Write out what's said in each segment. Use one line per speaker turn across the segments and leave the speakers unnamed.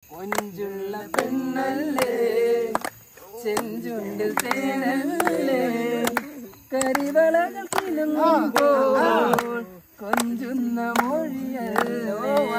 കൊഞ്ചുള്ള പെണ്ണല്ലേ ചെഞ്ചുണ്ടിൽ തേനല്ലേ കരിവളകൾ കിലുങ്ങുമ്പോൾ കൊഞ്ചുന്ന മൊഴിയല്ലോ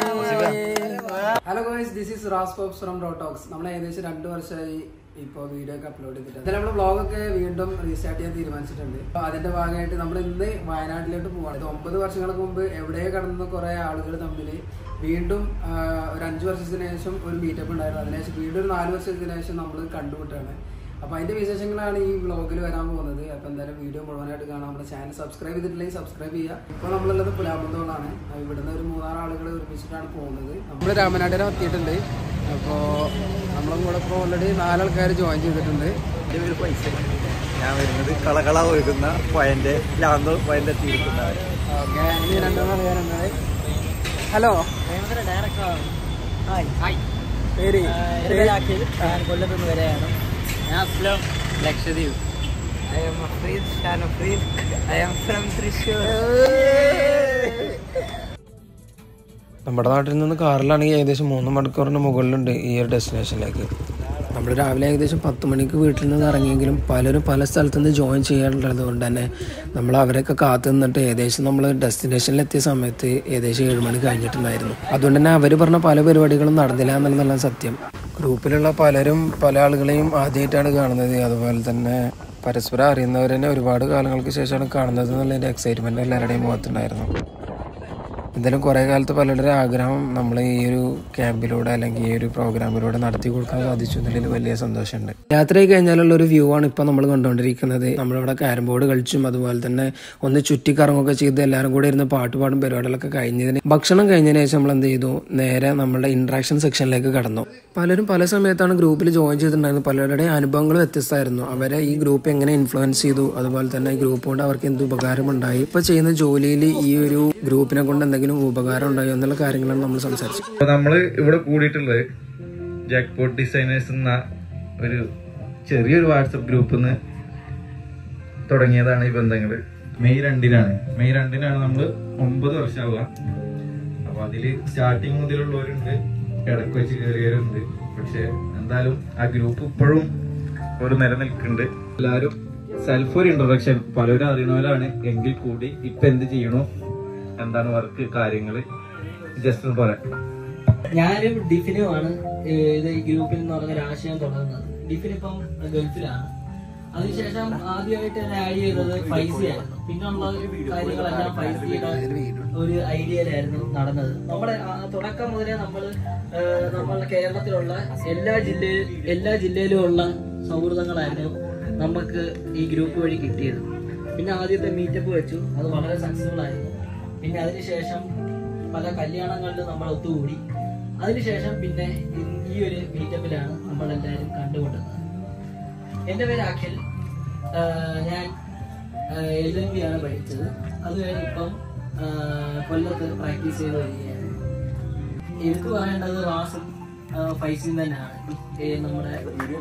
ഹലോ ഗോയ്സ് ദിസ് ഈസ് റാസ് പോപ്സ് ഫ്രം റോട്ടോക്സ് നമ്മൾ ഏകദേശം രണ്ട് വർഷമായി ഇപ്പോൾ വീഡിയോ ഒക്കെ അപ്ലോഡ് ചെയ്തിട്ട് അതിൽ നമ്മൾ വ്ളോഗൊക്കെ വീണ്ടും റീസ്റ്റാർട്ട് ചെയ്യാൻ തീരുമാനിച്ചിട്ടുണ്ട് അപ്പോൾ അതിന്റെ ഭാഗമായിട്ട് നമ്മൾ ഇന്ന് വയനാട്ടിലോട്ട് പോവാണ് ഇത് ഒമ്പത് വർഷങ്ങൾക്ക് മുമ്പ് എവിടെയോ കടന്ന കുറേ ആളുകൾ തമ്മിൽ വീണ്ടും ആ, ഒരു അഞ്ച് വർഷത്തിന് ശേഷം ഒരു മീറ്റപ്പ് ഉണ്ടായിരുന്നു അതിനുശേഷം വീണ്ടും ഒരു നാല് വർഷത്തിന് ശേഷം നമ്മൾ കണ്ടുമുട്ടാണ് അപ്പോൾ അതിന്റെ വിശേഷങ്ങളാണ് ഈ വ്ളോഗിൽ വരാൻ പോകുന്നത് അപ്പോൾ എന്തായാലും വീഡിയോ മുഴുവനായിട്ട് കാണാം നമ്മുടെ ചാനൽ സബ്സ്ക്രൈബ് ചെയ്തിട്ടില്ലെങ്കിൽ സബ്സ്ക്രൈബ് ചെയ്യുക ഇപ്പോൾ നമ്മളുള്ളത് പുലാമന്തോളാണ് ഇവിടുന്ന് ഒരു മൂന്നാറ് ആളുകൾ ഒരുമിച്ചിട്ടാണ് പോകുന്നത് നമ്മൾ രാമനാട്ടിനെ എത്തിയിട്ടുണ്ട് അപ്പോൾ നമ്മളും കൂടെ ഇപ്പോൾ ഓൾറെഡി നാലാൾക്കാർ ജോയിൻ ചെയ്തിട്ടുണ്ട്
എൻ്റെ പേര് പൈസ ഞാൻ വരുന്നത് കളകള ഒഴുകുന്ന പോയന്റെ ലാന്തോ പോയന്റെ എത്തിയിരിക്കുന്ന
ഓക്കെ ഇനി രണ്ടെണ്ണം അറിയാനുള്ളത് ഹലോ പേര്
കൊല്ലത്തുനിന്ന് വരെയാണ് ഞാൻ Aslam Lakshadweep I'm Afreed Shan Afreed I'm from Thrissur
നമ്മുടെ നാട്ടിൽ നിന്ന് കാറിലാണെങ്കിൽ ഏകദേശം മൂന്ന് മണിക്കൂറിന് മുകളിലുണ്ട് ഈ ഒരു ഡെസ്റ്റിനേഷനിലേക്ക് നമ്മൾ രാവിലെ ഏകദേശം പത്ത് മണിക്ക് വീട്ടിൽ നിന്ന് ഇറങ്ങിയെങ്കിലും പലരും പല സ്ഥലത്തു നിന്ന് ജോയിൻ ചെയ്യാറുള്ളത് കൊണ്ട് തന്നെ നമ്മൾ അവരൊക്കെ കാത്തു നിന്നിട്ട് ഏകദേശം നമ്മൾ ഡെസ്റ്റിനേഷനിൽ എത്തിയ സമയത്ത് ഏകദേശം ഏഴ് മണി കഴിഞ്ഞിട്ടുണ്ടായിരുന്നു അതുകൊണ്ട് തന്നെ അവർ പറഞ്ഞ പല പരിപാടികളും നടന്നില്ല എന്നുള്ള സത്യം ഗ്രൂപ്പിലുള്ള പലരും പല ആളുകളെയും ആദ്യമായിട്ടാണ് കാണുന്നത് അതുപോലെ തന്നെ പരസ്പരം അറിയുന്നവർ തന്നെ ഒരുപാട് കാലങ്ങൾക്ക് ശേഷമാണ് കാണുന്നത് എന്നുള്ളതിൻ്റെ എക്സൈറ്റ്മെൻറ്റ് എല്ലാവരുടെയും മുഖത്തുണ്ടായിരുന്നു എന്തായാലും കുറേ കാലത്ത് പലരുടെ ആഗ്രഹം നമ്മൾ ഈ ഒരു ക്യാമ്പിലൂടെ അല്ലെങ്കിൽ ഈ ഒരു പ്രോഗ്രാമിലൂടെ നടത്തി കൊടുക്കാൻ സാധിച്ചു എന്നുള്ളതിൽ വലിയ സന്തോഷമുണ്ട് രാത്രി കഴിഞ്ഞാലുള്ള ഒരു വ്യൂ ആണ് ഇപ്പം നമ്മൾ കണ്ടുകൊണ്ടിരിക്കുന്നത് നമ്മളിവിടെ ക്യാരം ബോർഡ് കളിച്ചും അതുപോലെ തന്നെ ഒന്ന് ചുറ്റിക്കറങ്ങുകയൊക്കെ ചെയ്ത് എല്ലാവരും കൂടെ ഇരുന്ന് പാട്ട് പാടും പരിപാടികളൊക്കെ കഴിഞ്ഞതിന് ഭക്ഷണം കഴിഞ്ഞതിന് ശേഷം നമ്മൾ എന്ത് ചെയ്തു നേരെ നമ്മുടെ ഇൻട്രാക്ഷൻ സെക്ഷനിലേക്ക് കടന്നു പലരും പല സമയത്താണ് ഗ്രൂപ്പിൽ ജോയിൻ ചെയ്തിട്ടുണ്ടായിരുന്നത് പലരുടെ അനുഭവങ്ങൾ വ്യത്യസ്തമായിരുന്നു അവരെ ഈ ഗ്രൂപ്പ് എങ്ങനെ ഇൻഫ്ലുവൻസ് ചെയ്തു അതുപോലെ തന്നെ ഈ ഗ്രൂപ്പ് കൊണ്ട് അവർക്ക് എന്ത് ഉപകാരമുണ്ടായി ഇപ്പൊ ചെയ്യുന്ന ജോലിയിൽ ഈ ഒരു ഗ്രൂപ്പിനെ കൊണ്ട് എന്തെങ്കിലും ഉപകാരം ഉണ്ടായോ എന്നുള്ള കാര്യങ്ങളാണ് നമ്മൾ സംസാരിച്ചത്
അപ്പൊ നമ്മള് ഇവിടെ കൂടിയിട്ടുള്ളത് ജാക്ക് പോട്ട് ഡിസൈനേഴ്സ് എന്ന ഒരു ചെറിയൊരു വാട്സപ്പ് ഗ്രൂപ്പിൽ നിന്ന് തുടങ്ങിയതാണ് ഈ ബന്ധങ്ങള് മെയ് രണ്ടിനാണ് മെയ് രണ്ടിനാണ് നമ്മൾ ഒമ്പത് വർഷമാവുക അപ്പൊ അതില് സ്റ്റാർട്ടിങ് മുതലുള്ളവരുണ്ട് ഇടയ്ക്ക് വെച്ച് കയറിയവരുണ്ട് പക്ഷെ എന്തായാലും ആ ഗ്രൂപ്പ് ഇപ്പോഴും ഒരു നിലനിൽക്കുന്നുണ്ട് എല്ലാവരും സെൽഫ് ഒരു ഇൻട്രൊഡക്ഷൻ പലരും അറിയണവരാണ് എങ്കിൽ കൂടി ഇപ്പൊ എന്ത് ചെയ്യണോ എന്താണ് വർക്ക് കാര്യങ്ങള് ജസ്റ്റ് ഒന്ന് പറയാം
ഞാനും ഡിഫിനുമാണ് ഏഹ് ഇത് ഈ ഗ്രൂപ്പിൽ എന്ന് പറഞ്ഞ ഒരു ആശയം തുടങ്ങുന്നത് ഡിഫിൻ ഇപ്പം ഗൾഫിലാണ് അതിനുശേഷം ആദ്യമായിട്ട് എന്നെ ആഡ് ചെയ്തത് ഫൈസിയായിരുന്നു പിന്നുള്ള കാര്യങ്ങളെല്ലാം ഫൈസിയുടെ ഒരു ഐഡിയയിലായിരുന്നു നടന്നത് നമ്മുടെ ആ തുടക്കം മുതലേ നമ്മൾ നമ്മളുടെ കേരളത്തിലുള്ള എല്ലാ ജില്ലയിൽ എല്ലാ ജില്ലയിലുമുള്ള സൗഹൃദങ്ങളായിരുന്നു നമുക്ക് ഈ ഗ്രൂപ്പ് വഴി കിട്ടിയത് പിന്നെ ആദ്യത്തെ മീറ്റപ്പ് വെച്ചു അത് വളരെ സക്സസ്ഫുൾ ആയിരുന്നു പിന്നെ അതിനുശേഷം പല കല്യാണങ്ങളിലും നമ്മൾ ഒത്തുകൂടി അതിനുശേഷം പിന്നെ ഇ- ഈ ഒരു മീറ്റപ്പിലാണ് നമ്മൾ എല്ലാവരും കണ്ടുകൊണ്ടുന്നത് എൻ്റെ പേര് അഖിൽ ആഹ് ഞാൻ എൽ എൽ ബി ആണ് പഠിച്ചത് അത് കഴിഞ്ഞ് ഇപ്പം ആഹ് കൊല്ലത്ത് പ്രാക്ടീസ് ചെയ്ത് വരികയാണ് എടുത്തു പറയേണ്ടത് റാസും ആഹ് ഫൈസും തന്നെയാണ് ഈ നമ്മുടെ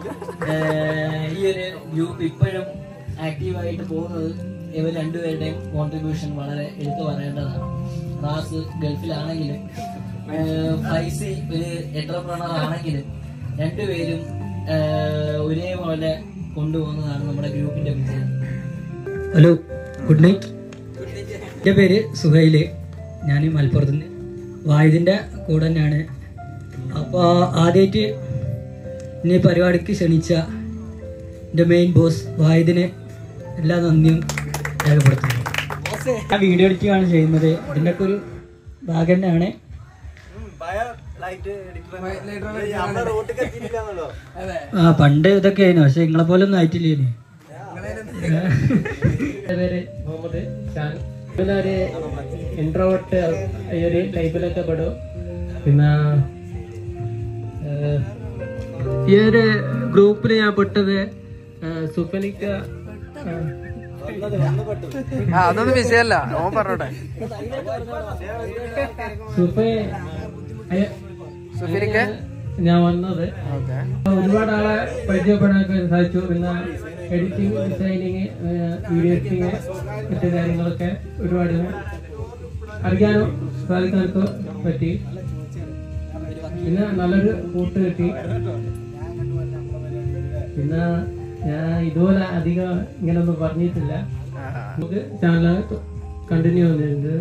ആഹ് ഈ ഒരു ഗ്രൂപ്പ് ഇപ്പോഴും ആക്റ്റീവായിട്ട് പോകുന്നത് ഇവർ രണ്ടുപേരുടെയും കോൺട്രിബ്യൂഷൻ വളരെ എടുത്തു പറയേണ്ടതാണ് റാസ് ഗൾഫിലാണെങ്കിലും ആഹ് ഫൈസി ഒരു എന്റർപ്രണർ ആണെങ്കിലും രണ്ടുപേരും ആഹ് ഒരേപോലെ കൊണ്ടുപോകുന്നതാണ് നമ്മുടെ ഗ്രൂപ്പിന്റെ വിജയം
ഹലോ ഗുഡ് നൈറ്റ് എൻ്റെ പേര് സുഹൈല് ഞാൻ മലപ്പുറത്ത് നിന്ന് വായുദിൻ്റെ കൂടെ തന്നെയാണ് അപ്പോൾ ആദ്യമായിട്ട് ഇനി പരിപാടിക്ക് ക്ഷണിച്ച എൻ്റെ മെയിൻ ബോസ് വായുദിന് എല്ലാ നന്ദിയും രേഖപ്പെടുത്തുന്നു ഞാൻ വീഡിയോ എഡിറ്റിംഗ് ചെയ്യുന്നത് ഇതിൻ്റെയൊക്കെ ഒരു ഭാഗം തന്നെയാണ് ആ പണ്ട് ഇതൊക്കെ ആയിരുന്നു പക്ഷെ നിങ്ങളെ പോലെ ഒന്നും ആയിട്ടില്ലേന്
എൻ്റെ പേര് മുഹമ്മദ് ഷാൻ ഇതിലൊരു ഇൻട്രോവേർട്ട് ഈ ഒരു ടൈപ്പിലൊക്കെ പെടും പിന്നെ ഏഹ്, ഈ ഒരു ഗ്രൂപ്പിൽ ഞാൻ പെട്ടത് ഏഹ്, സുഫനിക്ക ഏഹ്,
ആ അതൊന്നും വിഷയമല്ല ഓൻ പറഞ്ഞോട്ടെ
സുഫ അയ-
സുഫിരിക്ക്
ഞാൻ വന്നത്
ഓക്കെ
ഒരുപാട് ആളെ പരിചയപ്പെടാനൊക്കെ സാധിച്ചു പിന്നെ എഡിറ്റിംഗ് ഡിസൈനിങ് വീഡിയോ എഡിറ്റിംഗ് മറ്റു കാര്യങ്ങളൊക്കെ ഒരുപാട് അറിയാനും സാധിക്കാനൊക്കെ പറ്റി പിന്നെ നല്ലൊരു കൂട്ട് കിട്ടി പിന്നെ ഞാൻ ഇതുപോലെ അധികം ഇങ്ങനൊന്നും പറഞ്ഞിട്ടില്ല നമുക്ക് ചാനൽ കണ്ടിന്യൂ ചെയ്യുന്നുണ്ട്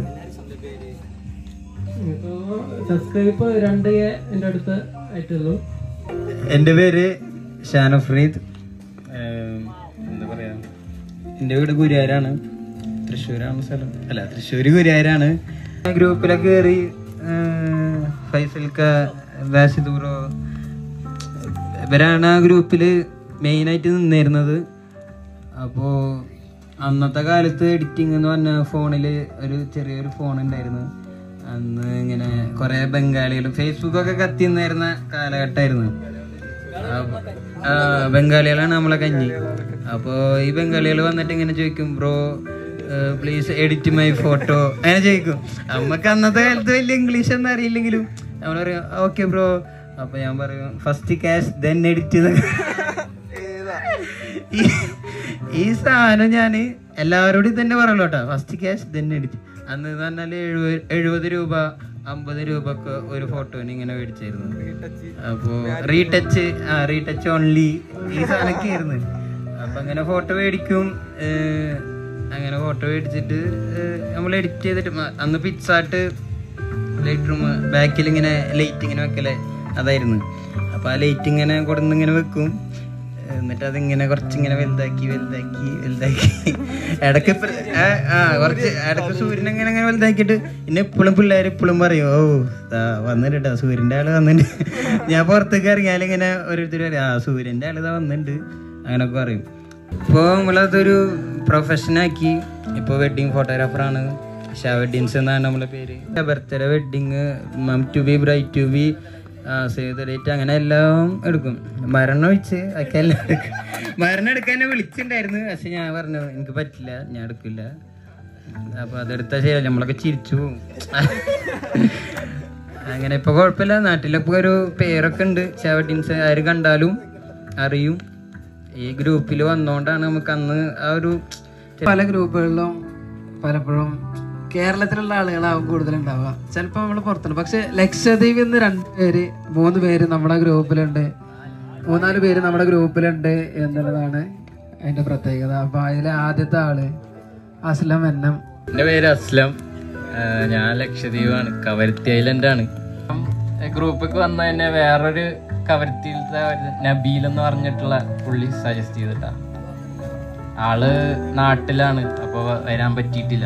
ഇപ്പോ സബ്സ്ക്രൈബ് രണ്ട് കെ എൻ്റെ അടുത്ത് ആയിട്ടുള്ളൂ
എൻ്റെ പേര് ഷാനഫ്രീദ് എന്താ പറയാ എൻ്റെ വീട് ഗുരുവായൂരാണ് തൃശ്ശൂരാണ് സ്ഥലം അല്ല തൃശ്ശൂർ ഗുരുവായൂരാണ് ഗ്രൂപ്പിലൊക്കെ കയറി ഫൈസൽക്ക വാസിദ് ബ്രോ ഇവരാണ് ആ ഗ്രൂപ്പിൽ മെയിനായിട്ട് നിന്നിരുന്നത് അപ്പോൾ അന്നത്തെ കാലത്ത് എഡിറ്റിംഗ് എന്ന് പറഞ്ഞ ഫോണിൽ ഒരു ചെറിയൊരു ഫോൺ ഉണ്ടായിരുന്നു അന്ന് ഇങ്ങനെ കുറേ ബംഗാളികളും ഫേസ്ബുക്കൊക്കെ കത്തി നിന്നിരുന്ന കാലഘട്ടമായിരുന്നു അപ്പൊ- ആ, ബംഗാളികളാണ് നമ്മളെ കഞ്ഞി അപ്പോൾ ഈ ബംഗാളികൾ വന്നിട്ട് ഇങ്ങനെ ചോദിക്കും bro please edit my photo അങ്ങനെ ചോദിക്കും നമുക്ക് അന്നത്തെ കാലത്ത് വലിയ ഇംഗ്ലീഷ് ഒന്നും അറിയില്ലെങ്കിലും നമ്മൾ പറയും ഓക്കെ ബ്രോ അപ്പൊ ഞാൻ പറയും ഫസ്റ്റ് ക്യാഷ് ദെൻ എഡിറ്റ് ഈ സാധനം ഞാൻ എല്ലാവരോടും തന്നെ പറയുള്ളൂ കേട്ടോ ഫസ്റ്റ് ക്യാഷ് ദെൻ എഡിറ്റ് അന്ന് എന്ന് പറഞ്ഞാൽ എഴുപത് എഴുപത് രൂപ അമ്പത് രൂപ ഒക്കെ ഒരു ഫോട്ടോന് ഇങ്ങനെ മേടിച്ചായിരുന്നു അപ്പോ റീടച്ച് ആ റീടച്ച് ഓൺലി ഈ സാധനമൊക്കെ ആയിരുന്നു അപ്പൊ അങ്ങനെ ഫോട്ടോ മേടിക്കും ഏഹ്, അങ്ങനെ ഫോട്ടോ മേടിച്ചിട്ട് നമ്മൾ എഡിറ്റ് ചെയ്തിട്ട് മ- അന്ന് പിക്സാട്ട് ലൈറ്റ് റൂം ബാക്കിൽ ഇങ്ങനെ ലൈറ്റ് ഇങ്ങനെ വെക്കലേ അതായിരുന്നു അപ്പൊ ആ ലൈറ്റ് ഇങ്ങനെ കൊടുന്ന് ഇങ്ങനെ വെക്കും എന്നിട്ട് അതിങ്ങനെ കുറച്ചിങ്ങനെ വലുതാക്കി വലുതാക്കി വലുതാക്കി ഇടയ്ക്ക് ഇപ്പ- ആ, ആ കുറച്ച് ഇടയ്ക്ക് സൂര്യൻ ഇങ്ങനെ ഇങ്ങനെ വലുതാക്കിയിട്ട് പിന്നെ എപ്പോഴും പിള്ളേർ ഇപ്പോഴും പറയും ഓ ദാ വന്നിട്ടുണ്ട് സൂര്യന്റെ ആള് വന്നിട്ടുണ്ട് ഞാൻ പുറത്തേക്ക് ഇറങ്ങിയാൽ ഇങ്ങനെ ഓരോരുത്തർ പറയും ആ സൂര്യന്റെ ആള് ഇതാ വന്നിട്ടുണ്ട് അങ്ങനൊക്കെ പറയും ഇപ്പോൾ നമ്മളതൊരു പ്രൊഫഷനാക്കി ഇപ്പോൾ വെഡിങ് ഫോട്ടോഗ്രാഫറാണ് ഷാ വെഡിങ്സ് എന്നാണ് നമ്മളെ പേര് birthday wedding mom to be bride to be save the date അങ്ങനെ എല്ലാം എടുക്കും മരണം ഒഴിച്ച് ഒക്കെ എല്ലാം എടുക്കും മരണം എടുക്കാൻ എന്നെ വിളിച്ചിട്ടുണ്ടായിരുന്നു പക്ഷെ ഞാൻ പറഞ്ഞു എനിക്ക് പറ്റില്ല ഞാൻ എടുക്കില്ല അപ്പൊ അതെടുത്താൽ ശരിയല്ല നമ്മളൊക്കെ ചിരിച്ചു പോകും അങ്ങനെ ഇപ്പൊ കുഴപ്പമില്ല നാട്ടിലൊക്കെ ഒരു പേരൊക്കെ ഉണ്ട് ഷാ വെഡിങ്സ് ആര് കണ്ടാലും അറിയും ഈ ഗ്രൂപ്പിൽ വന്നോണ്ടാണ് നമുക്ക് അന്ന് ആ ഒരു
പല ഗ്രൂപ്പുകളിലും പലപ്പോഴും കേരളത്തിലുള്ള ആളുകളാവും കൂടുതലുണ്ടാവുക ചിലപ്പോൾ നമ്മൾ പുറത്തുണ്ട് പക്ഷെ ലക്ഷദ്വീപിൽ നിന്ന് രണ്ട് പേര് മൂന്ന് പേര് നമ്മുടെ ഗ്രൂപ്പിലുണ്ട് മൂന്നാല് പേര് നമ്മുടെ ഗ്രൂപ്പിലുണ്ട് എന്നുള്ളതാണ് അതിന്റെ പ്രത്യേകത അപ്പൊ അതിലെ ആദ്യത്തെ ആള് അസ്ലം എന്നും
എൻ്റെ പേര് അസ്ലം ആ, ഞാൻ ലക്ഷദ്വീപാണ് കവരത്തി ഐലൻഡ് ആണ് ഗ്രൂപ്പൊക്കെ വന്ന തന്നെ വേറൊരു കവരത്തിയിലത്തെ ഒരു നബീൽ എന്ന് പറഞ്ഞിട്ടുള്ള പുള്ളി സജസ്റ്റ് ചെയ്തിട്ടാ ആള് നാട്ടിലാണ് അപ്പോൾ വരാൻ പറ്റിയിട്ടില്ല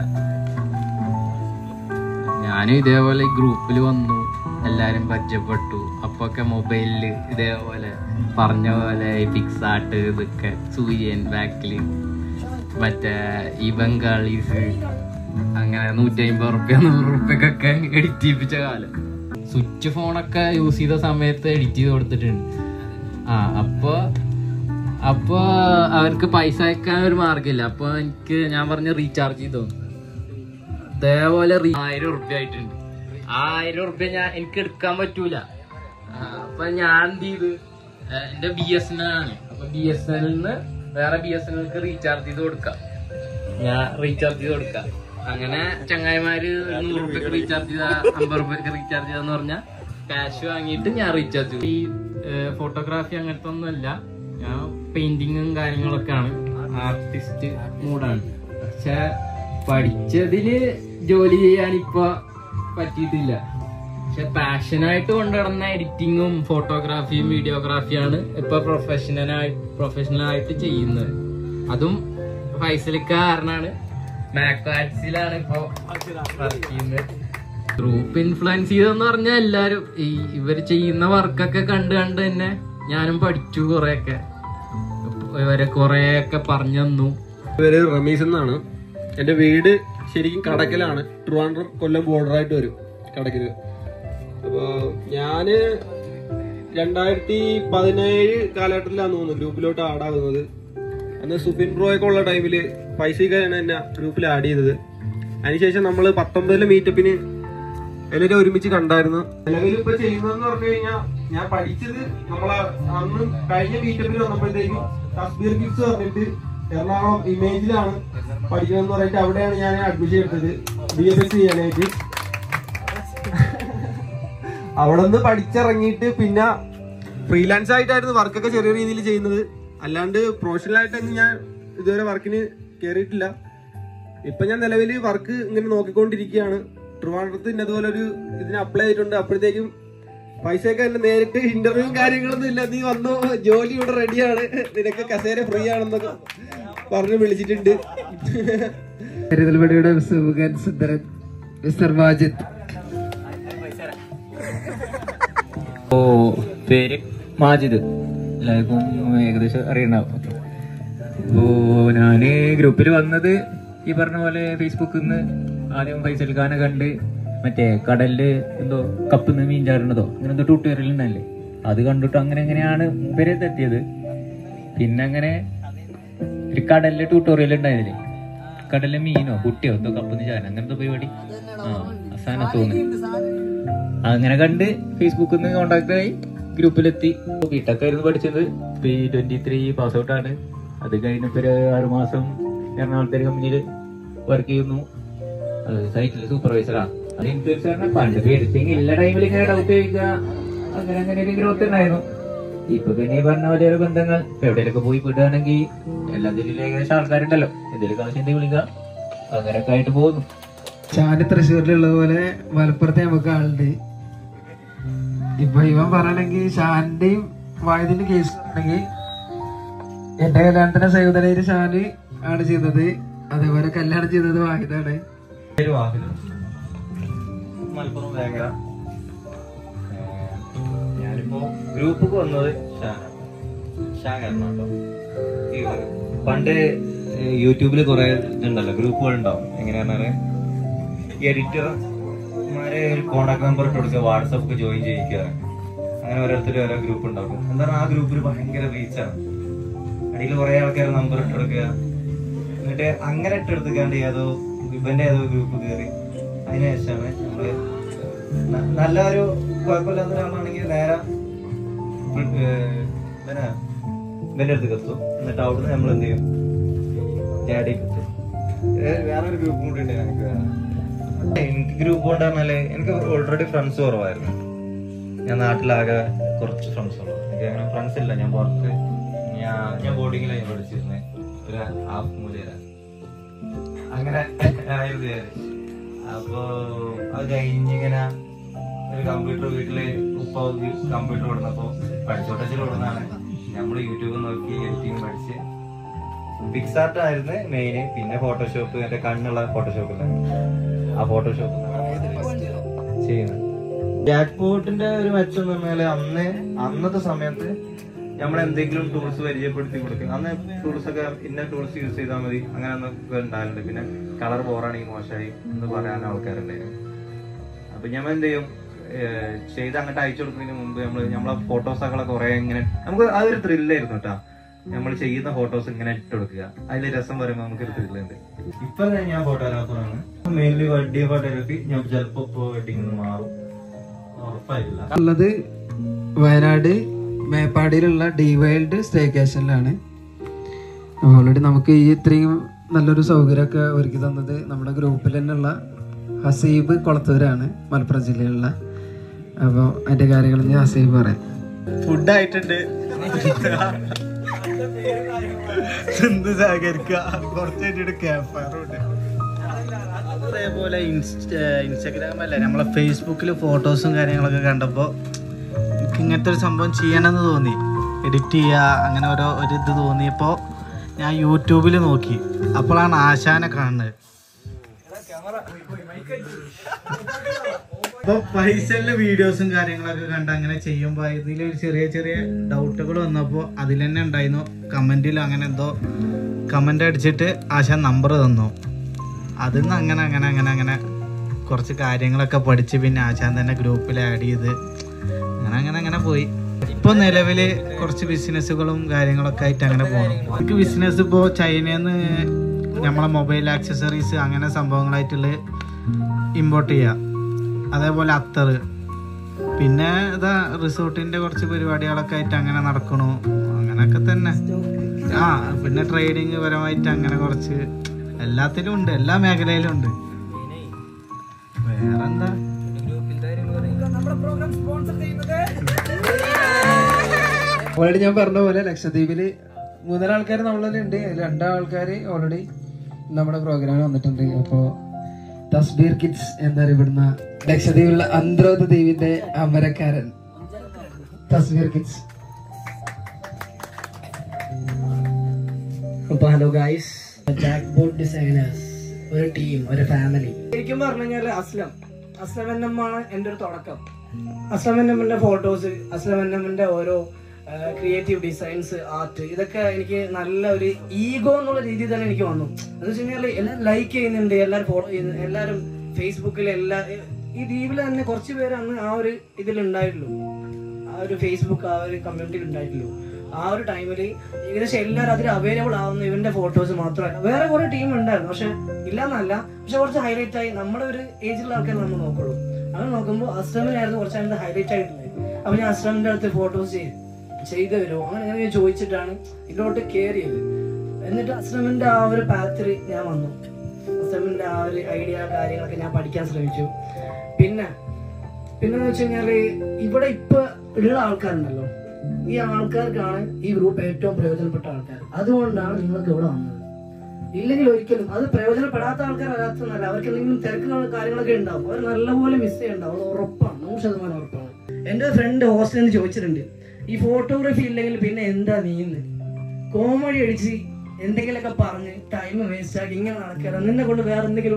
ഞാനും ഇതേപോലെ ഗ്രൂപ്പിൽ വന്നു എല്ലാരും പരിചയപ്പെട്ടു അപ്പൊക്കെ മൊബൈലില് ഇതേപോലെ പറഞ്ഞ പോലെ പിക്സ് ആർട്ട് ഇതൊക്കെ സൂര്യൻ ബാക്കില് മറ്റേ ഈ ബംഗാളീസ് അങ്ങനെ നൂറ്റി അമ്പത് റുപ്യ നൂറ് റുപ്യക്കൊക്കെ എഡിറ്റ് ചെയ്യിപ്പിച്ച കാലം സ്വിച്ച് ഫോണൊക്കെ യൂസ് ചെയ്ത സമയത്ത് എഡിറ്റ് ചെയ്ത് കൊടുത്തിട്ടുണ്ട് ആ അപ്പൊ അപ്പൊ അവർക്ക് പൈസ അയക്കാൻ ഒരു മാർഗമില്ല അപ്പൊ എനിക്ക് ഞാൻ പറഞ്ഞ റീചാർജ് ചെയ്തോ അതേപോലെ റീ- ആയിരം ഉറുപ്പ്യ ആയിട്ടുണ്ട് ആ ആയിരം ഉറുപ്പ്യ ഞാൻ എനിക്ക് എടുക്കാൻ പറ്റൂല ആ, അപ്പൊ ഞാൻ എന്ത് ചെയ്ത് ആ, എന്റെ ബി എസ് എൻ എൽ ആണ് അപ്പൊ ബി എസ് എൻ എല്ലിന് വേറെ ബി എസ് എൻ എൽക്ക് റീചാർജ് ചെയ്ത് കൊടുക്കാം ഞാൻ റീചാർജ് ചെയ്ത് കൊടുക്കാം അങ്ങനെ ചങ്ങായിമാര് നൂറ് റുപ്യക്ക് റീചാർജ് ചെയ്ത അമ്പത് റുപ്യക്ക് റീചാർജ് ചെയ്തെന്ന് പറഞ്ഞാൽ ക്യാഷ് വാങ്ങിയിട്ട് ഞാൻ റീചാർജ് ചെയ്തു ഈ ഫോട്ടോഗ്രാഫി അങ്ങനത്തെ ഒന്നുമല്ല ഞാൻ പെയിന്റിങ്ങും കാര്യങ്ങളൊക്കെ ആണ് ആർട്ടിസ്റ്റ് മൂഡാണ് പക്ഷെ പഠിച്ചതില് ജോലി ചെയ്യാൻ ഇപ്പൊ പറ്റിയിട്ടില്ല പക്ഷെ പാഷനായിട്ട് കൊണ്ടുനടന്ന എഡിറ്റിങ്ങും ഫോട്ടോഗ്രാഫിയും വീഡിയോഗ്രാഫിയാണ് ഇപ്പൊ പ്രൊഫഷണലായി പ്രൊഫഷണലായിട്ട് ചെയ്യുന്നത് അതും ഫൈസലിക്ക കാരനാണ് മാക്കോ ആർട്സിലാണ് ഇപ്പൊ വർക്ക് ചെയ്യുന്നത് ഗ്രൂപ്പ് ഇൻഫ്ലുവൻസ് ചെയ്തെന്ന് പറഞ്ഞാൽ എല്ലാരും ഈ ഇവര് ചെയ്യുന്ന വർക്കൊക്കെ കണ്ട് കണ്ട് തന്നെ ഞാനും പഠിച്ചു കൊറേയൊക്കെ ഇവരെ കൊറേയൊക്കെ പറഞ്ഞു തന്നു
പേര് റമീസ് എന്നാണ് എന്റെ വീട് ശരിക്കും കടക്കലാണ് ട്രിവാൻഡ്രം കൊല്ലം ബോർഡർ ആയിട്ട് വരും കടക്കല് അപ്പൊ ഞാന് രണ്ടായിരത്തി പതിനേഴ് കാലഘട്ടത്തിലാന്ന് തോന്നുന്നു ഗ്രൂപ്പിലോട്ട് ആഡാകുന്നത് അന്ന് സുബിൻ ബ്രോയൊക്കെ ഉള്ള ടൈമില് പൈസക്കാണ് എന്നെ ഗ്രൂപ്പിൽ ആഡ് ചെയ്തത് അതിനുശേഷം നമ്മൾ പത്തൊമ്പതിലെ മീറ്റപ്പിന് എല്ലാവരും ഒരുമിച്ച് കണ്ടായിരുന്നു നിലവിൽ ഇപ്പൊ ചെയ്യുന്നതെന്ന് പറഞ്ഞു കഴിഞ്ഞാൽ ഞാൻ പഠിച്ചത് നമ്മളെ അന്ന് കഴിഞ്ഞ മീറ്റപ്പിൽ വന്നപ്പോഴത്തേക്കും തസ്ബീർ കിഡ്സ് പറഞ്ഞിട്ട് എറണാകുളം ഇമേജിലാണ് പഠിക്കുന്നതെന്ന് പറഞ്ഞിട്ട് അവിടെയാണ് ഞാൻ അഡ്മിഷൻ എടുത്തത് ബി എഫ് എസ് ചെയ്യാനായിട്ട് അവിടെ നിന്ന് പഠിച്ചിറങ്ങിയിട്ട് പിന്നെ ഫ്രീലാൻസ് ആയിട്ടായിരുന്നു വർക്കൊക്കെ ചെറിയ രീതിയിൽ ചെയ്യുന്നത് അല്ലാണ്ട് പ്രൊഫഷണൽ ആയിട്ടൊന്നും ഞാൻ ഇതുവരെ വർക്കിന് കയറിയിട്ടില്ല ഇപ്പൊ ഞാൻ നിലവിൽ വർക്ക് ഇങ്ങനെ നോക്കിക്കൊണ്ടിരിക്കുകയാണ് ട്രിവാൻഡ്രത്ത് ഇന്നതുപോലെ ഒരു ഇതിന് അപ്ലൈ ചെയ്തിട്ടുണ്ട് അപ്പോഴത്തേക്കും പൈസയൊക്കെ എന്നെ നേരിട്ട് ഇന്റർവ്യൂ കാര്യങ്ങളൊന്നും ഇല്ല നീ വന്നോ ജോലി ഇവിടെ റെഡിയാണ് നിനക്ക് കസേര ഫ്രീ ആണെന്നൊക്കെ പറഞ്ഞ് വിളിച്ചിട്ടുണ്ട്
കരുതൽപടിയുടെ സുമുഖൻ സുന്ദരൻ മിസ്റ്റർ വാജിദ്
ഓ പേര് മാജിദ് എല്ലാവർക്കും ഏകദേശം അറിയണ്ടാവും ഓ ഞാന് ഗ്രൂപ്പിൽ വന്നത് ഈ പറഞ്ഞ പോലെ ഫേസ്ബുക്കിൽ നിന്ന് ആദ്യം ഫൈസൽ ഖാനെ കണ്ട് മറ്റേ കടലില് എന്തോ കപ്പിന്ന് മീൻ ചാടുന്നതോ അങ്ങനെ എന്തോ ട്യൂട്ടോറിയൽ ഉണ്ടല്ലേ അത് കണ്ടിട്ട് അങ്ങനെ എങ്ങനെയാണ് മൂപ്പരത്ത് എത്തിയത് പിന്നെ അങ്ങനെ ഒരു കടലിലെ ട്യൂട്ടോറിയൽ ഉണ്ടായതില്ലേ കടലിലെ മീനോ കുട്ടിയോ എന്തോ കപ്പിന്ന് ചാടാൻ അങ്ങനത്തെ പരിപാടി ആ അവസാനം തോന്നുന്നു അങ്ങനെ കണ്ട് ഫേസ്ബുക്കിൽ നിന്ന് കോണ്ടാക്ട് ആയി ഗ്രൂപ്പിലെത്തി ബിടെക് ആയിരുന്നു പഠിച്ചത് ട്വന്റി ത്രീ പാസ് ഔട്ട് ആണ് അത് കഴിഞ്ഞപ്പോ ഒരു ആറു മാസം എറണാകുളത്തെ ഒരു കമ്പനിയിൽ വർക്ക് ചെയ്യുന്നു അത് സൈറ്റിൽ സൂപ്പർവൈസറാ അത് ഇൻഫ്ലുവൻസറിനെ പണ്ട് എഡിറ്റിംഗ് ഇല്ല ടൈമിൽ ഇങ്ങനെ ഡൗട്ട് ചോദിക്കുക അങ്ങനെ അങ്ങനെ ഒരു ഗ്രോത്ത് ഉണ്ടായിരുന്നു ഇപ്പൊ പിന്നെ ഈ പറഞ്ഞ പോലെ ഒരു ബന്ധങ്ങൾ ഇപ്പൊ എവിടെയൊക്കെ പോയി വിടുകയാണെങ്കിൽ എല്ലാത്തിലും ഏകദേശം ആൾക്കാരുണ്ടല്ലോ എന്തെങ്കിലും ആവശ്യം ഉണ്ടെങ്കിൽ വിളിക്കാം അങ്ങനെയൊക്കെ ആയിട്ട് പോകുന്നു
ചാന് തൃശ്ശൂരിലുള്ളത് പോലെ മലപ്പുറത്ത് നമുക്ക് ആളുണ്ട് ഇപ്പൊ ഇവൻ പറയണെങ്കിൽ ഷാന്റെയും വായുദിന്റെ കേസ് ആണെങ്കിൽ എന്റെ കല്യാണത്തിന് സഹോദരര് ഷാന് ആണ് ചെയ്തത് അതേപോലെ കല്യാണം ചെയ്തത് വാഹിദാണ്
പേര് വാഹിദ് മലപ്പുറം വേങ്ങര ഞാനിപ്പോ ഗ്രൂപ്പൊക്കെ വന്നത് ഷാനാണ് ഷാൻ കാരണം കേട്ടോ ഈ പണ്ട് യൂട്യൂബിൽ കുറെ ഇതുണ്ടല്ലോ ഗ്രൂപ്പുകൾ ഉണ്ടാവും എങ്ങനെയാണെന്നാല് എഡിറ്റർമാരെ ഒരു കോണ്ടാക്ട് നമ്പർ ഇട്ട് കൊടുക്കുക വാട്സപ്പ് ജോയിൻ ചെയ്യിക്കുക അങ്ങനെ ഓരോരുത്തർ ഓരോ ഗ്രൂപ്പ് ഉണ്ടാക്കും എന്താണ് ആ ഗ്രൂപ്പിൽ ഭയങ്കര റീച്ചാണ് അടിയിൽ കുറെ ആൾക്കാർ നമ്പർ ഇട്ട് കൊടുക്കുക എന്നിട്ട് അങ്ങനെ ഇട്ടെടുത്തിക്കാണ്ട് ഏതോ ഇവന്റെ ഏതോ ഗ്രൂപ്പ് കയറി അതിനുശേഷമാണ് നമ്മള് ന- നല്ല ഒരു കുഴപ്പമില്ലാത്ത ഒരാളാണെങ്കിൽ നേരെ ഏഹ്, ഇവനെ ഇവന്റെ അടുത്ത് എത്തും എന്നിട്ട് അവിടുന്ന് നമ്മൾ എന്ത് ചെയ്യും ഡാഡിക്ക് എത്തും ഏഹ്, വേറൊരു ഗ്രൂപ്പ് കൂടി ഉണ്ട് ഞങ്ങൾക്ക് വേറെ എനിക്ക് ഗ്രൂപ്പ് കൊണ്ട് പറഞ്ഞാല് എനിക്ക് ഓൾറെഡി ഫ്രണ്ട്സ് കുറവായിരുന്നു ഞാൻ നാട്ടിലാകെ കുറച്ച് ഫ്രണ്ട്സ് ഉള്ളു എനിക്ക് അങ്ങനെ ഫ്രണ്ട്സ് ഇല്ല ഞാൻ പുറത്ത് ഞാൻ ഞാൻ ബോർഡിങ്ങിലാണ് ഞാൻ പഠിച്ചിരുന്നത് ഒരു ഹാഫ് മൂലയിലാണ് അങ്ങനെ ആയിരുന്നു ഞാൻ. അപ്പോ അത് കഴിഞ്ഞിങ്ങനെ ഒരു കമ്പ്യൂട്ടർ വീട്ടില് ഉപ്പ കമ്പ്യൂട്ടർ കൊടുന്നപ്പോ പഠിച്ചോട്ടച്ചിൽ കൊടുന്നാണ് നമ്മൾ യൂട്യൂബ് നോക്കി എഡിറ്റിംഗ് പഠിച്ച് പിക്സാർട്ട് ആയിരുന്നു മെയിന് പിന്നെ ഫോട്ടോഷോപ്പ് എന്റെ കണ്ണുള്ള ഫോട്ടോഷോപ്പ് ആ ഫോട്ടോഷോപ്പ് ചെയ്യുന്നത് ജാക്ക് പോട്ടിന്റെ ഒരു മെച്ചം എന്ന് പറഞ്ഞാല് അന്ന് അന്നത്തെ സമയത്ത് നമ്മൾ എന്തെങ്കിലും ടൂൾസ് പരിചയപ്പെടുത്തി കൊടുക്കും അന്ന് ടൂൾസ് ഒക്കെ ഇന്ന ടൂൾസ് യൂസ് ചെയ്താൽ മതി അങ്ങനെ ഒന്നൊക്കെ ഉണ്ടായിട്ടുണ്ട് പിന്നെ കളർ ബോറാണെങ്കിൽ മോശമായി എന്ന് പറയാൻ ആൾക്കാരുണ്ടായിരുന്നു അപ്പൊ ഞമ്മ എന്ത് ചെയ്യും ഏഹ് ചെയ്ത് അങ്ങോട്ട് അയച്ചു കൊടുക്കുന്നതിന് മുമ്പ് നമ്മൾ നമ്മളെ ഫോട്ടോസൊക്കെ കുറെ ഇങ്ങനെ നമുക്ക് അതൊരു ത്രില്ലായിരുന്നു കേട്ടാ നമ്മൾ ചെയ്യുന്ന ഫോട്ടോസ് ഇങ്ങനെ ഇട്ട് കൊടുക്കുക അതിൽ രസം പറയുമ്പോൾ നമുക്കൊരു ത്രില്ലുണ്ട് ഇപ്പൊ ഞാൻ ഫോട്ടോഗ്രാഫറാണ് മെയിൻലി വെഡിങ് ഫോട്ടോഗ്രാഫി ഞാൻ ചിലപ്പോ ഇപ്പൊ വെഡിങ് മാറും ഉറപ്പായില്ല
ഉള്ളത് വയനാട് മേപ്പാടിയിലുള്ള ഡി വൈൽഡ് സ്റ്റേക്കേഷനിലാണ് ഓൾറെഡി നമുക്ക് ഈ ഇത്രയും നല്ലൊരു സൗകര്യമൊക്കെ ഒരുക്കി തന്നത് നമ്മുടെ ഗ്രൂപ്പിൽ തന്നെയുള്ള ഹസീബ് കൊളത്തൂരാണ് മലപ്പുറം ജില്ലയിലുള്ള അപ്പോൾ അതിൻ്റെ കാര്യങ്ങൾ ഞാൻ ഹസീബ് പറയാം
ഫുഡ് ആയിട്ടുണ്ട് എന്ത് സഹകരിക്കുക കുറച്ചായിട്ട് ക്യാമ്പ്
അതേപോലെ ഇൻസ്റ്റാഗ്രാം അല്ല നമ്മളെ ഫേസ്ബുക്കിൽ ഫോട്ടോസും കാര്യങ്ങളൊക്കെ കണ്ടപ്പോൾ എനിക്ക് ഇങ്ങനത്തെ ഒരു സംഭവം ചെയ്യണമെന്ന് തോന്നി എഡിറ്റ് ചെയ്യുക അങ്ങനെ ഓരോ ഒരു ഇത് തോന്നിയപ്പോൾ ഞാൻ യൂട്യൂബിൽ നോക്കി അപ്പോഴാണ് ആശാനെ കാണുന്നത് അപ്പോൾ പൈസയിലെ വീഡിയോസും കാര്യങ്ങളൊക്കെ കണ്ട് അങ്ങനെ ചെയ്യുമ്പോൾ ഇതിൽ ഒരു ചെറിയ ചെറിയ ഡൗട്ടുകൾ വന്നപ്പോൾ അതിൽ തന്നെ ഉണ്ടായിരുന്നു കമൻറ്റിൽ അങ്ങനെ എന്തോ കമൻ്റ് അടിച്ചിട്ട് ആശാൻ നമ്പർ തന്നു അതിൽ നിന്ന് അങ്ങനെ അങ്ങനെ അങ്ങനെ അങ്ങനെ കുറച്ച് കാര്യങ്ങളൊക്കെ പഠിച്ച് പിന്നെ ആശാൻ തന്നെ ഗ്രൂപ്പിൽ ആഡ് ചെയ്ത് അങ്ങനെ അങ്ങനെ അങ്ങനെ പോയി ഇപ്പോൾ നിലവിൽ കുറച്ച് ബിസിനസ്സുകളും കാര്യങ്ങളൊക്കെ ആയിട്ട് അങ്ങനെ പോകണം എനിക്ക് ബിസിനസ് ഇപ്പോൾ ചൈനയിൽ നിന്ന് നമ്മളെ മൊബൈൽ ആക്സസറീസ് അങ്ങനെ സംഭവങ്ങളായിട്ടുള്ള ഇമ്പോർട്ട് ചെയ്യുക അതേപോലെ അത്തർ പിന്നെ ഇതാ റിസോർട്ടിൻ്റെ കുറച്ച് പരിപാടികളൊക്കെ ആയിട്ട് അങ്ങനെ നടക്കണു അങ്ങനെയൊക്കെ തന്നെ ആ പിന്നെ ട്രേഡിങ് പരമായിട്ട് അങ്ങനെ കുറച്ച് എല്ലാത്തിലും ഉണ്ട് എല്ലാ മേഖലയിലും ഉണ്ട് വേറെന്താ
നമ്മുടെ പ്രോഗ്രാം സ്പോൺസർ ചെയ്യുന്നത്
ഓൾറെഡി ഞാൻ പറഞ്ഞ പോലെ ലക്ഷദ്വീപില് മൂന്നര ആൾക്കാർ നമ്മളിൽ ഉണ്ട് രണ്ടാൾക്കാര് ഓൾറെഡി നമ്മുടെ പ്രോഗ്രാമിൽ വന്നിട്ടുണ്ട് അപ്പോ തസ്ബീർ കിഡ്സ് എന്നറിയപ്പെടുന്ന ലക്ഷദ്വീപിലുള്ള അന്ത്രോദ ദ്വീപിന്റെ അമരക്കാരൻ തസ്ബീർ കിഡ്സ്
അപ്പൊ hello guys jack board designers ഒരു ടീം ഒരു ഫാമിലി
ശരിക്കും പറഞ്ഞു കഴിഞ്ഞാല് അസ്ലം അസ്ലം എന്നമ്മാണ് എന്റെ ഒരു തുടക്കം അസ്ലം എന്നമ്മിന്റെ ഫോട്ടോസ് അസ്ലം എന്നമ്മിന്റെ ഓരോ ക്രിയേറ്റീവ് ഡിസൈൻസ് ആർട്ട് ഇതൊക്കെ എനിക്ക് നല്ല ഒരു ഈഗോ എന്നുള്ള രീതിയിൽ തന്നെ എനിക്ക് വന്നു എന്ന് വെച്ച് കഴിഞ്ഞാൽ എല്ലാവരും ലൈക്ക് ചെയ്യുന്നുണ്ട് എല്ലാവരും ഫോളോ ചെയ്യുന്നു എല്ലാവരും ഫേസ്ബുക്കിൽ എല്ലാ ഈ ദ്വീപിൽ തന്നെ കുറച്ച് പേര് അന്ന് ആ ഒരു ഇതിൽ ഉണ്ടായിട്ടുള്ളൂ ആ ഒരു ഫേസ്ബുക്ക് ആ ഒരു കമ്മ്യൂണിറ്റിയിൽ ഉണ്ടായിട്ടുള്ളൂ ആ ഒരു ടൈമിൽ ഏകദേശം എല്ലാവരും അതിൽ അവൈലബിൾ ആവുന്ന ഇവന്റെ ഫോട്ടോസ് മാത്രമല്ല വേറെ കുറെ ടീം ഉണ്ടായിരുന്നു പക്ഷെ ഇല്ലെന്നല്ല പക്ഷെ കുറച്ച് ഹൈലൈറ്റ് ആയി നമ്മുടെ ഒരു ഏജിലുള്ള ആൾക്കാർ നമ്മൾ നോക്കുള്ളൂ അങ്ങനെ നോക്കുമ്പോൾ അസ്ലമിനായിരുന്നു കുറച്ച് അതിന്റെ ഹൈലൈറ്റ് ആയിട്ടുള്ളത് അപ്പൊ ഞാൻ അസ്ലമിന്റെ അടുത്ത് ഫോട്ടോസ് ചെയ്ത് ചെയ്തു വരുമോ അങ്ങനെ അങ്ങനെ ഞാൻ ചോദിച്ചിട്ടാണ് ഇതിലോട്ട് കയറിയത് എന്നിട്ട് അസ്ലമിന്റെ ആ ഒരു പാത്തിൽ ഞാൻ വന്നു അസ്ലമിന്റെ ആ ഒരു ഐഡിയ കാര്യങ്ങളൊക്കെ ഞാൻ പഠിക്കാൻ ശ്രമിച്ചു പിന്നെ പിന്നെന്ന് വെച്ച് കഴിഞ്ഞാല് ഇവിടെ ഇപ്പൊ ഉള്ള ആൾക്കാരുണ്ടല്ലോ ഈ ആൾക്കാർക്കാണ് ഈ ഗ്രൂപ്പ് ഏറ്റവും പ്രയോജനപ്പെട്ട ആൾക്കാർ അതുകൊണ്ടാണ് നിങ്ങൾക്ക് ഇവിടെ വന്നത് ഇല്ലെങ്കിൽ ഒരിക്കലും അത് പ്രയോജനപ്പെടാത്ത ആൾക്കാർ അല്ലാത്തതല്ല അവർക്ക് എന്തെങ്കിലും തിരക്കുള്ള കാര്യങ്ങളൊക്കെ ഉണ്ടാവും അവർ നല്ലപോലെ മിസ് ചെയ്യണ്ടാവും അത് ഉറപ്പാണ് നൂറ് ശതമാനം ഉറപ്പാണ് എന്റെ ഫ്രണ്ട് ഹോസ്റ്റലിൽ നിന്ന് ചോദിച്ചിട്ടുണ്ട് ഈ ഫോട്ടോഗ്രാഫി ഇല്ലെങ്കിൽ പിന്നെ എന്താ നീന്ന് കോമഡി അടിച്ച് എന്തെങ്കിലുമൊക്കെ പറഞ്ഞ് ടൈം വേസ്റ്റ് ആക്കി ഇങ്ങനെ നടക്കാറ് നിന്നെ കൊണ്ട് വേറെ എന്തെങ്കിലും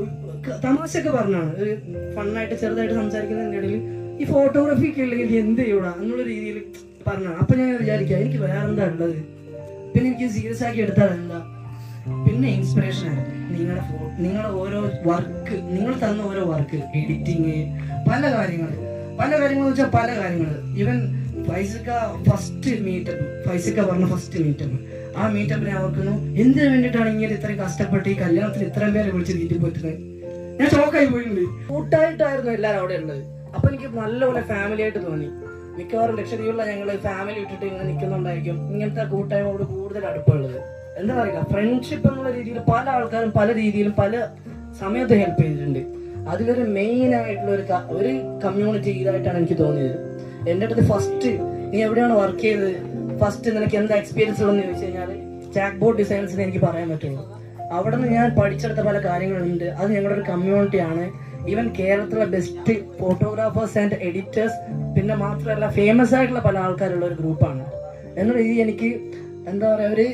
തമാശയൊക്കെ പറഞ്ഞാണ് ഒരു ഫണ്ണായിട്ട് ചെറുതായിട്ട് സംസാരിക്കുന്നതിന്റെ ഇടയിൽ ഈ ഫോട്ടോഗ്രാഫി ഒക്കെ ഇല്ലെങ്കിൽ എന്ത് ചെയ്യൂടാ എന്നുള്ള രീതിയിൽ പറഞ്ഞാണ് അപ്പൊ ഞാൻ വിചാരിക്കാം എനിക്ക് വേറെ എന്താ ഉള്ളത് പിന്നെ എനിക്ക് സീരിയസ് ആക്കി എടുത്താൽ എന്താ പിന്നെ ഇൻസ്പിറേഷൻ ആയിരുന്നു നിങ്ങളുടെ ഫോ- നിങ്ങളുടെ ഓരോ വർക്ക് നിങ്ങൾ തന്ന ഓരോ വർക്ക് എഡിറ്റിങ് പല കാര്യങ്ങൾ പല കാര്യങ്ങൾ വെച്ചാൽ പല കാര്യങ്ങൾ ഈവൻ ഫൈസിക്ക ഫസ്റ്റ് മീറ്റപ്പ് ഫൈസിക്ക പറഞ്ഞ ഫസ്റ്റ് മീറ്റപ്പ് ആ മീറ്റപ്പിനെ ഓർക്കുന്നു എന്തിനു വേണ്ടിയിട്ടാണ് ഇങ്ങനെ ഇത്രയും കഷ്ടപ്പെട്ട് ഈ കല്യാണത്തിന് ഇത്രയും പേരെ വിളിച്ച് വീട്ടിൽ പറ്റുന്നത് ഞാൻ ഷോക്കായി പോയിട്ടുണ്ട് കൂട്ടായിട്ടായിരുന്നു എല്ലാവരും അവിടെ ഉള്ളത് അപ്പൊ എനിക്ക് നല്ലപോലെ ഫാമിലി ആയിട്ട് തോന്നി മിക്കവാറും ലക്ഷദ്വീപിലുള്ള ഞങ്ങൾ ഫാമിലി വിട്ടിട്ട് ഇങ്ങനെ നിൽക്കുന്നുണ്ടായിരിക്കും ഇങ്ങനത്തെ കൂട്ടായ്മയോട് കൂടുതൽ അടുപ്പമുള്ളത് എന്താ പറയുക ഫ്രണ്ട്ഷിപ്പ് എന്നുള്ള രീതിയിൽ പല ആൾക്കാരും പല രീതിയിലും പല സമയത്ത് ഹെൽപ്പ് ചെയ്തിട്ടുണ്ട് അതിലൊരു മെയിൻ ആയിട്ടുള്ള ഒരു ക- ഒരു കമ്മ്യൂണിറ്റി ഇതായിട്ടാണ് എനിക്ക് തോന്നിയത് എൻ്റെ അടുത്ത് ഫസ്റ്റ് നീ എവിടെയാണ് വർക്ക് ചെയ്തത് ഫസ്റ്റ് നിനക്ക് എന്താ എക്സ്പീരിയൻസ് ഉള്ളതെന്ന് ചോദിച്ചു കഴിഞ്ഞാൽ ചാക്ക് ബോർഡ് ഡിസൈൻസിന് എനിക്ക് പറയാൻ പറ്റുള്ളൂ അവിടെ നിന്ന് ഞാൻ പഠിച്ചെടുത്ത പല കാര്യങ്ങളുണ്ട് അത് ഞങ്ങളുടെ ഒരു കമ്മ്യൂണിറ്റിയാണ് ഈവൻ കേരളത്തിലെ ബെസ്റ്റ് ഫോട്ടോഗ്രാഫേഴ്സ് ആൻഡ് എഡിറ്റേഴ്സ് പിന്നെ മാത്രമല്ല ഫേമസ് ആയിട്ടുള്ള പല ആൾക്കാരുള്ള ഒരു ഗ്രൂപ്പാണ് എന്നുള്ള രീതി എനിക്ക് എന്താ പറയാ ഒരു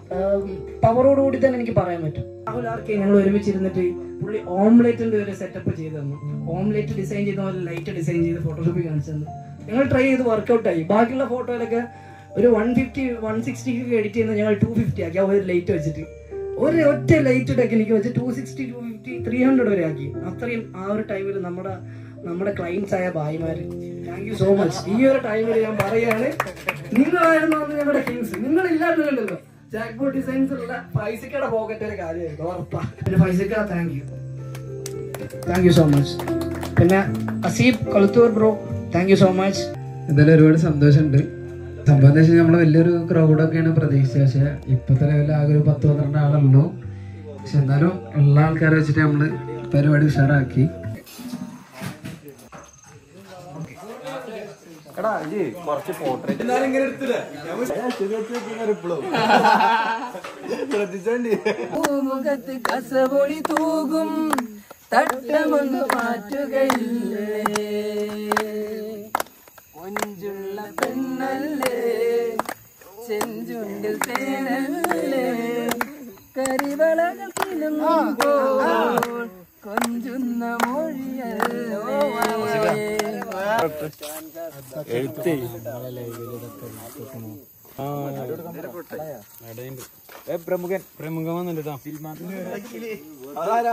പവറോടുകൂടി തന്നെ എനിക്ക് പറയാൻ പറ്റും രാഹുൽ ആർക്കെ ഞങ്ങൾ ഒരുമിച്ചിരുന്നിട്ട് പുള്ളി ഓംലേറ്റിന്റെ ഒരു സെറ്റപ്പ് ചെയ്തു തന്നു ഓംലേറ്റ് ഡിസൈൻ ചെയ്ത പോലെ ലൈറ്റ് ഡിസൈൻ ചെയ്ത് ഫോട്ടോഷോപ്പിൽ കാണിച്ചു തന്നു ഞങ്ങൾ ട്രൈ ചെയ്ത് വർക്കൗട്ട് ആയി ബാക്കിയുള്ള ഫോട്ടോയിലൊക്കെ ഒരു വൺ ഫിഫ്റ്റി വൺ സിക്സ്റ്റിക്ക് എഡിറ്റ് ചെയ്യുന്നത് ഞങ്ങൾ ടു ഫിഫ്റ്റി ആക്കി ആ ഒരു ലൈറ്റ് വെച്ചിട്ട് ഒരു ഒറ്റ ലൈറ്റ് ടെക്നിക്ക് വെച്ച് two sixty two fifty three hundred വരെ ആക്കി അത്രയും ആ ഒരു ടൈമിൽ നമ്മുടെ നമ്മുടെ ക്ലയൻസ് ആയ ഭായിമാര് താങ്ക് യു സോ മച്ച് ഈ ഒരു ടൈമിൽ ഞാൻ പറയാണ് നിങ്ങളായിരുന്നു അന്ന് ഞങ്ങളുടെ കിങ്സ് നിങ്ങൾ ഇല്ലായിരുന്നല്ലോ ജാക്ക് ബോർഡ് ഡിസൈൻസ് ഉള്ള ഫൈസിക്കയുടെ പോക്കറ്റ് ഒരു കാര്യമായിരുന്നു ഉറപ്പാ പിന്നെ ഫൈസിക്ക thank you thank you so much പിന്നെ Azeeb Kolathur bro thank you so much
എന്തായാലും ഒരുപാട് സന്തോഷമുണ്ട് സംഭവം എന്താ വെച്ചാൽ നമ്മള് വലിയൊരു ക്രൗഡൊക്കെയാണ് പ്രതീക്ഷിച്ചത് പക്ഷെ ഇപ്പോഴത്തെ ലെവലിൽ ആകെ ഒരു പത്ത് പന്ത്രണ്ട് ആളുള്ളൂ പക്ഷെ എന്നാലും ഉള്ള ആൾക്കാരെ വെച്ചിട്ട് നമ്മള് പരിപാടി ഉഷാറാക്കി
എടാ ഇജ്ജ് കുറച്ച് പോർട്രേറ്റ് ശ്രദ്ധിച്ചോണ്ടി
പൂമുഖത്ത് കസപൊടി തൂകും തട്ടമൊന്ന് മാറ്റുകയില്ലേ കൊഞ്ചുള്ള പെണ്ണല്ലേ ചെഞ്ചുണ്ടിൽ തേനല്ലേ കരിവളകൾ കിലുങ്ങുമ്പോൾ കൊഞ്ചുന്ന മൊഴിയല്ലേ
എഴുത്തേ പ്രമുഖൻ പ്രമുഖൻ വന്നിട്ടോ അതാരാ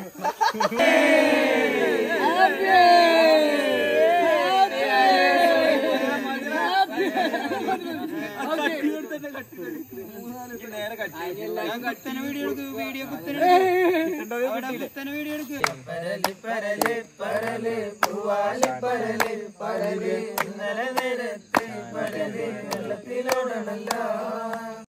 പരല് പരല് പരല് പൂവാലി പരല് പരല് ഇന്നലെ നേരത്തെ പരല് വെള്ളത്തിലോടണല്ല